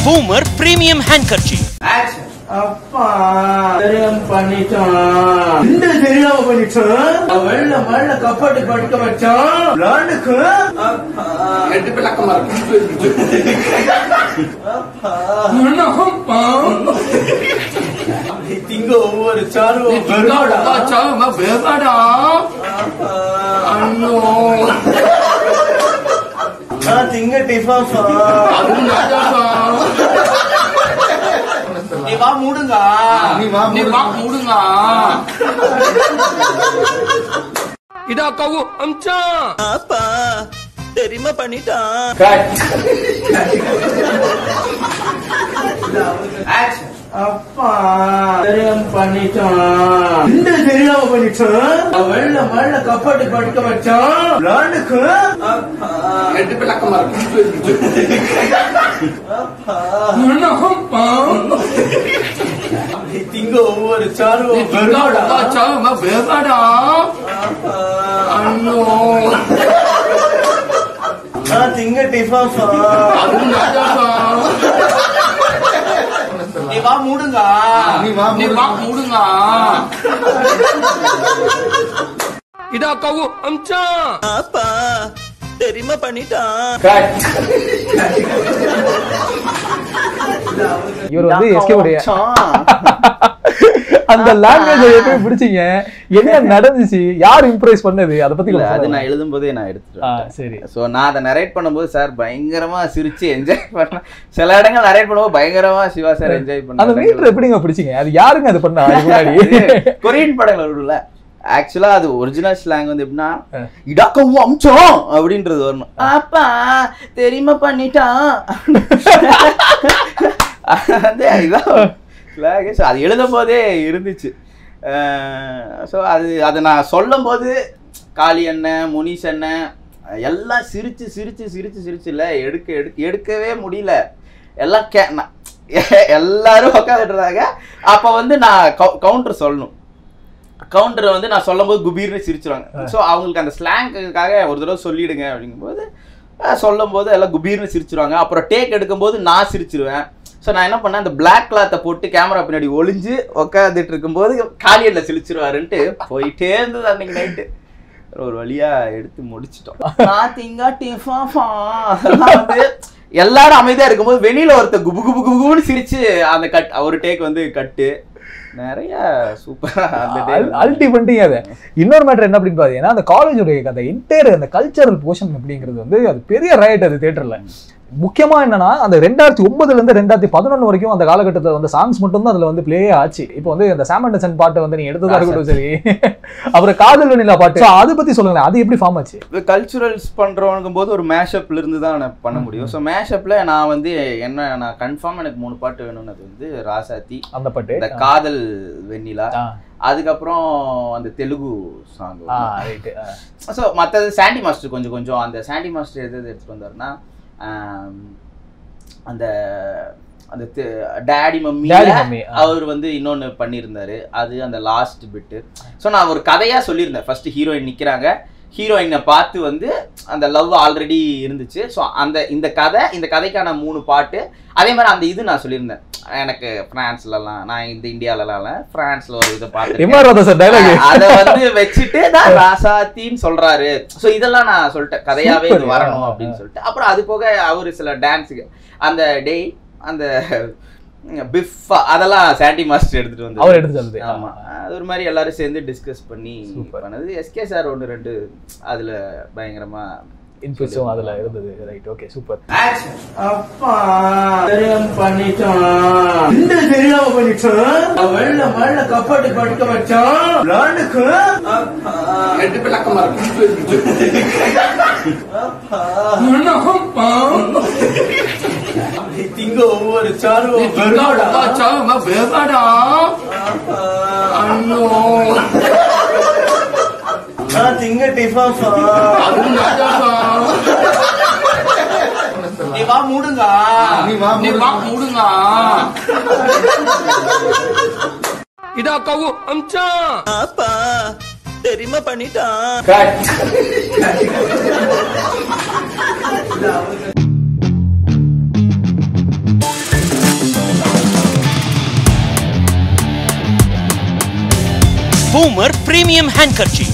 Boomer Premium Handkerchief. அப்பா தெரியாம பண்ணிட்டான் இந்த தெரியாம பண்ணிட்டான் வெள்ள மள்ள கப்பாட்டி படுக்க வச்சான் லாண்டுக்கு அப்பா ரெண்டு விளக்கமா இருக்கு அப்பா திங்க ஒவ்வொரு சாரும் வேகாடா ஐயோ நான் திங்க டிஃபாஃபா அதுவும் நாடாப்பா. நீ வா மூடுங்க நீ வா மூடுங்க இதா கவு அம்சா அப்பா தெரியுமா பண்ணிட்டான் அப்பா தெரியாம பண்ணிட்டான் இந்த தெரியாம பண்ணிட்டான் வெள்ள மள்ள கப்பாட்டி படுக்க வச்சான் லாண்டுக்கு அப்பா ரெண்டு விளக்கமா இருக்கு அப்பா அப்பா. திங்க ஒவ்வொரு சாரும் வேகாடா ஐயோ நான் திங்க டிஃபாஃபா அதுவும் நாடாப்பா. நீ வா மூடுங்க நீ வா மூடுங்க இதா கவு அம்சா அப்பா தெரியுமா பண்ணிட்டான் இவர் வந்து எஸ்கே உடைய அந்த லாங்குவேஜ் எப்படி பிடிச்சீங்க என்ன நடந்துச்சு யார் இம்ப்ரெஸ் பண்ணது அத பத்தி இல்ல கொஞ்சம் அது சொல்லுங்க. நான் எழுதும்போதே நான் எடுத்துட்டு ஆ, வந்துட்டேன். சரி ஸோ நான் அதை நரேட் பண்ணும்போது சார் பயங்கரமா சிரிச்சு என்ஜாய் பண்ணேன் சில இடங்கள் நரேட் பண்ணும்போது பயங்கரமா சிவா சார் என்ஜாய் அந்த மீட்டர் எப்படிங்க பிடிச்சீங்க அது யாருங்க அது பண்ணா அதுக்கு முன்னாடி கொரியன் படங்கள் வரும்ல ஆக்சுவலா அது ஒரிஜினல் ஸ்லாங் வந்து எப்படின்னா இடாக்கவும் அம்சம் அப்படின்றது வரணும் அப்பா தெரியுமா பண்ணிட்டான் வந்து இதான் ஸ்லாங் ஸோ அது எழுதும் போதே இருந்துச்சு ஸோ அது அதை நான் சொல்லும் போது காளி அண்ணன் முனிஷ் அண்ணன் எல்லாம் சிரிச்சு சிரிச்சு சிரிச்சு சிரிச்சு இல்ல எடுக்க எடுக்க எடுக்கவே முடியல எல்லாம் கே நான் எல்லாரும் உட்காந்துட்டு இருந்தாங்க அப்ப வந்து நான் கவுண்டர் சொல்லணும் கவுண்டரை வந்து நான் சொல்லும்போது குபீர்னு சிரிச்சிருவாங்க ஸோ அவங்களுக்கு அந்த ஸ்லாங்குக்காக ஒரு தடவை சொல்லிடுங்க அப்படிங்கும்போது அஹ், சொல்லும்போது எல்லாம் குபீர்னு சிரிச்சிருவாங்க அப்புறம் டேக் எடுக்கும்போது நான் சிரிச்சிருவேன் ஸோ நான் என்ன பண்ணேன் அந்த பிளாக் கிளாத்தை போட்டு கேமரா பின்னாடி ஒளிஞ்சு உட்காந்துட்டு இருக்கும்போது காலியல்ல சிரிச்சிருவாருன்ட்டு போயிட்டே இருந்தது அன்னைக்கு நைட்டு ஒரு வழியா எடுத்து முடிச்சிட்டோம் பாத்தீங்க டிஃபாஃபா அதெல்லாம் வந்து எல்லாரும் அமைதியா இருக்கும்போது வெளியில ஒருத்தர் குபு குபு குபுன்னு சிரிச்சு அந்த கட் ஒரு டேக் வந்து கட்டு நிறைய சூப்பரா அந்த day அல்டி பண்ணிட்டீங்க அதை இன்னொரு மேட்டர் என்ன அப்படின்னு பாத்தீங்கன்னா அந்த காலேஜுடைய அந்த இன்டேர் அந்த கல்ச்சரல் போர்ஷன் அப்படிங்கிறது வந்து அது பெரிய ரைட் அது தியேட்டர்ல முக்கியமா என்னன்னா அந்த ரெண்டாயிரத்தி ஒன்பதுல இருந்து ரெண்டாயிரத்தி பதினொன்று வரைக்கும் அந்த காலகட்டத்தில் வந்து சாங்ஸ் மட்டும் தான் அதுல வந்து ப்ளே ஆச்சு இப்போ வந்து இந்த சாமண்டசன் பாட்டை வந்து நீங்க எடுத்ததா இருக்கட்டும் சரி அப்புறம் காதல் வெண்ணிலா பாட்டு So, அதை பத்தி சொல்லுங்களேன் அது எப்படி ஃபார்ம் ஆச்சு கல்ச்சுரல்ஸ் பண்றவங்க போது ஒரு மேஷப்ல இருந்து தான் நான் பண்ண முடியும் ஸோ மேஷப்ல நான் வந்து என்ன நான் கன்ஃபார்ம் எனக்கு மூணு பாட்டு வேணும்னு அது வந்து ராசாத்தி அந்த பாட்டு இந்த காதல் வெண்ணிலா ஆ. அதுக்கப்புறம் அந்த தெலுங்கு சாங் ஆ ரைட்டு ஸோ மற்றது சாண்டி மாஸ்டர் கொஞ்சம் கொஞ்சம் அந்த சாண்டி மாஸ்டர் எது எது எடுத்துட்டு வந்தாருன்னா ஆம், அந்த அந்த டேடி மம்மி Daddy Mummy, ஆ. அவர் வந்து இன்னொன்னு பண்ணியிருந்தாரு அது அந்த லாஸ்ட் பிட்டு ஸோ நான் ஒரு கதையா சொல்லியிருந்தேன் ஃபர்ஸ்ட் ஹீரோயின் நிக்கிறாங்க ஹீரோயினை பார்த்து வந்து அந்த லவ் ஆல்ரெடி இருந்துச்சு ஸோ அந்த இந்த கதை இந்த கதைக்கான மூணு பாட்டு அதே மாதிரி அந்த இது நான் சொல்லியிருந்தேன் எனக்கு பிரான்ஸ்லலாம் நான் இந்த இந்தியாலலாம் இல்ல, பிரான்ஸ்ல ஒரு இதை பார்த்து எம்ஆர் ராதா சார் டைலாக் அத வந்து வச்சுட்டு தான் ராசாத்தின்னு சொல்றாரு சோ இதெல்லாம் நான் சொல்லிட்டேன் கதையாவே இது Super. வரணும் ஆ, அப்படின்னு சொல்லிட்டு அப்புறம் அது போக அவரு சில டான்ஸுக்கு அந்த டேய் அந்த பிஃப் அதெல்லாம் சாண்டி மாஸ்டர் எடுத்துட்டு வந்து அவர் எடுத்து தந்தது. ஆமா அது ஒரு மாதிரி எல்லாரும் சேர்ந்து டிஸ்கஸ் பண்ணி Super. பண்ணது எஸ்கே சார் ஒன்று ரெண்டு அதுல பயங்கரமா இன்ஃபுஸும் அதுல இருந்தது ரைட் ஓகே சூப்பர் அப்பா தெரியாம பண்ணிட்டான் இந்த தெரியாம பண்ணிட்டான் வெள்ள மள்ள கப்பாட்டி படுக்க வச்சான் லாண்டுக்கு அப்பா ரெண்டு விளக்கமா இருக்கு அப்பா அப்பா. திங்க ஒவ்வொரு சாரும் வேகாடா ஐயோ நான் திங்க டிஃபாஃபா அதுவும் நாடாப்பா. நீ வா மூடுங்க நீ வா மூடுங்க இதா கவு அம்சா அப்பா தெரியுமா பண்ணிட்டான் Boomer Premium Handkerchief.